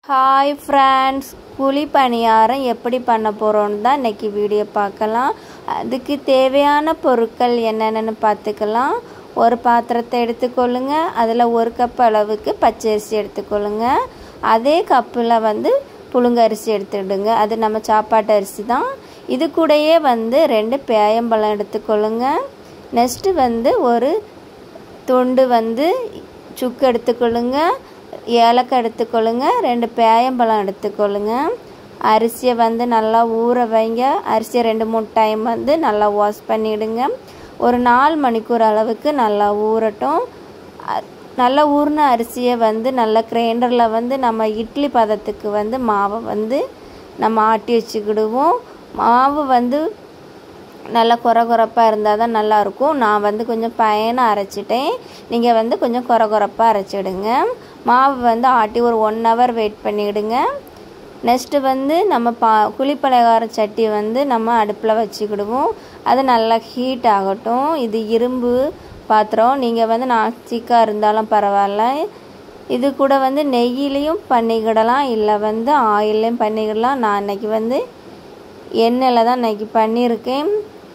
hi friends குழி பணியாரம் எப்படி பண்ண போகிறோன்னு தான் இன்றைக்கி வீடியோ பார்க்கலாம் அதுக்கு தேவையான பொருட்கள் என்னென்னு பார்த்துக்கலாம் ஒரு பாத்திரத்தை எடுத்துக்கொள்ளுங்க அதில் ஒரு கப் அளவுக்கு பச்சரிசி எடுத்துக்கொள்ளுங்க அதே கப்பில் வந்து புழுங்கரிசி எடுத்துடுங்க அது நம்ம சாப்பாட்டு அரிசி தான் இது கூடயே வந்து ரெண்டு பேயம்பழம் எடுத்துக்கொள்ளுங்க நெக்ஸ்ட்டு வந்து ஒரு துண்டு வந்து சுக்கு எடுத்துக்கொள்ளுங்க ஏலக்காய் எடுத்துக்கொள்ளுங்க ரெண்டு பேயம்பழம் எடுத்துக்கொள்ளுங்க அரிசியை வந்து நல்லா ஊற வைங்க அரிசியை ரெண்டு மூணு டைம் வந்து நல்லா வாஷ் பண்ணிவிடுங்க ஒரு நாலு மணிக்கூர் அளவுக்கு நல்லா ஊறட்டும் நல்லா ஊறின அரிசியை வந்து நல்லா கிரைண்டரில் வந்து நம்ம இட்லி பதத்துக்கு வந்து மாவை வந்து நம்ம ஆட்டி வச்சுக்கிடுவோம் மாவு வந்து நல்லா குறை குறைப்பாக இருந்தால் தான் நல்லாயிருக்கும் நான் வந்து கொஞ்சம் பயனாக அரைச்சிட்டேன் நீங்கள் வந்து கொஞ்சம் குறை குறைப்பாக அரைச்சிடுங்க மாவு வந்து ஆட்டி ஒரு ஒன் ஹவர் வெயிட் பண்ணிவிடுங்க நெக்ஸ்ட்டு வந்து நம்ம பா குழிப்பலகார சட்டி வந்து நம்ம அடுப்பில் வச்சுக்கிடுவோம் அது நல்லா ஹீட் ஆகட்டும் இது இரும்பு பாத்திரம் நீங்கள் வந்து நாஸ்டிக்காக இருந்தாலும் பரவாயில்ல இது கூட வந்து நெய்யிலையும் பண்ணிக்கிடலாம் இல்லை வந்து ஆயிலையும் பண்ணிக்கிடலாம் நான் இன்றைக்கி வந்து எண்ணெயில் தான் இன்றைக்கி பண்ணியிருக்கேன்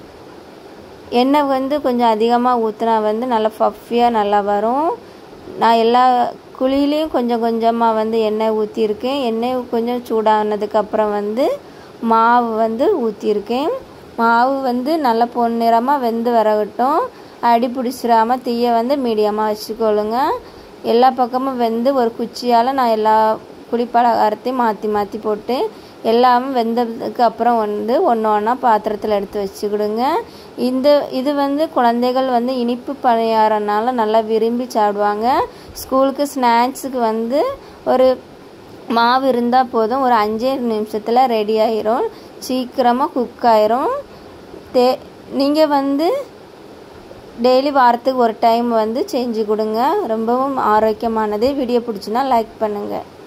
எண்ணெய் வந்து கொஞ்சம் அதிகமாக ஊற்றினா வந்து நல்லா ஃபஃபியாக நல்லா வரும் நான் எல்லா குழியிலையும் கொஞ்சம் கொஞ்சமாக வந்து எண்ணெய் ஊற்றிருக்கேன் எண்ணெய் கொஞ்சம் சூடானதுக்கப்புறம் வந்து மாவு வந்து ஊற்றிருக்கேன் மாவு வந்து நல்லா பொன்னிறமாக வெந்து வரகட்டும் அடி பிடிச்சிடாமல் தீயை வந்து மீடியமாக வச்சுக்கொள்ளுங்க எல்லா பக்கமும் வெந்து ஒரு குச்சியால் நான் எல்லா குழிப்பலகாரத்தையும் மாற்றி மாற்றி போட்டு எல்லாமே வெந்ததுக்கு அப்புறம் வந்து ஒன்று ஒன்றா பாத்திரத்தில் எடுத்து வச்சுக்கிடுங்க இந்த இது வந்து குழந்தைகள் வந்து இனிப்பு பணியாரனால நல்லா விரும்பி சாப்பிடுவாங்க ஸ்கூலுக்கு ஸ்நாக்ஸுக்கு வந்து ஒரு மாவு இருந்தால் போதும் ஒரு அஞ்சே நிமிஷத்தில் ரெடி ஆயிரும் சீக்கிரமாக குக் ஆயிரும் தே நீங்கள் வந்து டெய்லி வாரத்துக்கு ஒரு டைம் வந்து செஞ்சு கொடுங்க ரொம்பவும் ஆரோக்கியமானது வீடியோ பிடிச்சினா லைக் பண்ணுங்கள்